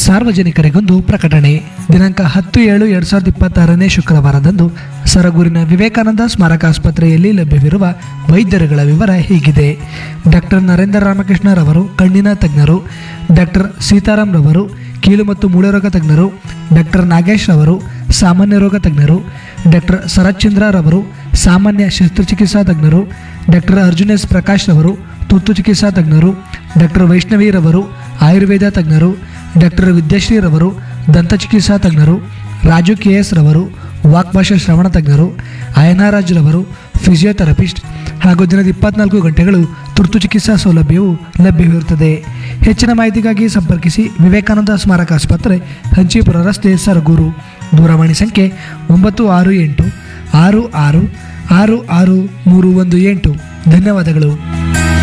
ಸಾರ್ವಜನಿಕರಿಗೊಂದು ಪ್ರಕಟಣೆ ದಿನಾಂಕ ಹತ್ತು ಏಳು ಎರಡು ಸಾವಿರದ ಇಪ್ಪತ್ತಾರನೇ ಶುಕ್ರವಾರದಂದು ಸರಗೂರಿನ ವಿವೇಕಾನಂದ ಸ್ಮಾರಕ ಆಸ್ಪತ್ರೆಯಲ್ಲಿ ಲಭ್ಯವಿರುವ ವೈದ್ಯರುಗಳ ವಿವರ ಹೀಗಿದೆ ಡಾಕ್ಟರ್ ನರೇಂದ್ರ ರಾಮಕೃಷ್ಣರವರು ಕಣ್ಣಿನ ತಜ್ಞರು ಡಾಕ್ಟರ್ ಸೀತಾರಾಮ್ ರವರು ಕೀಲು ಮತ್ತು ಮೂಳೆ ರೋಗ ತಜ್ಞರು ಡಾಕ್ಟರ್ ನಾಗೇಶ್ ರವರು ಸಾಮಾನ್ಯ ರೋಗ ತಜ್ಞರು ಡಾಕ್ಟರ್ ಶರತ್ಚಂದ್ರ ರವರು ಸಾಮಾನ್ಯ ಶಸ್ತ್ರಚಿಕಿತ್ಸಾ ತಜ್ಞರು ಡಾಕ್ಟರ್ ಅರ್ಜುನ್ ಎಸ್ ಪ್ರಕಾಶ್ ರವರು ತುರ್ತು ಚಿಕಿತ್ಸಾ ತಜ್ಞರು ಡಾಕ್ಟರ್ ವೈಷ್ಣವಿ ರವರು ಆಯುರ್ವೇದ ತಜ್ಞರು ಡಾಕ್ಟರ್ ವಿದ್ಯಾಶ್ರೀ ರವರು ದಂತ ಚಿಕಿತ್ಸಾ ತಜ್ಞರು ರಾಜು ಕೆ ಎಸ್ ರವರು ವಾಕ್ಭಾಷಾ ಶ್ರವಣ ತಜ್ಞರು ಅಯನಾರಾಜ್ ರವರು ಫಿಸಿಯೋಥೆರಪಿಸ್ಟ್ ಹಾಗೂ ದಿನದ ಇಪ್ಪತ್ನಾಲ್ಕು ಗಂಟೆಗಳು ತುರ್ತು ಚಿಕಿತ್ಸಾ ಸೌಲಭ್ಯವು ಲಭ್ಯವಿರುತ್ತದೆ ಹೆಚ್ಚಿನ ಮಾಹಿತಿಗಾಗಿ ಸಂಪರ್ಕಿಸಿ ವಿವೇಕಾನಂದ ಸ್ಮಾರಕ ಆಸ್ಪತ್ರೆ ಹಂಚಿಪುರ ರಸ್ತೆ ಸರಗೂರು ದೂರವಾಣಿ ಸಂಖ್ಯೆ ಒಂಬತ್ತು ಆರು ಎಂಟು ಆರು ಆರು ಆರು ಆರು ಮೂರು ಒಂದು ಎಂಟು ಧನ್ಯವಾದಗಳು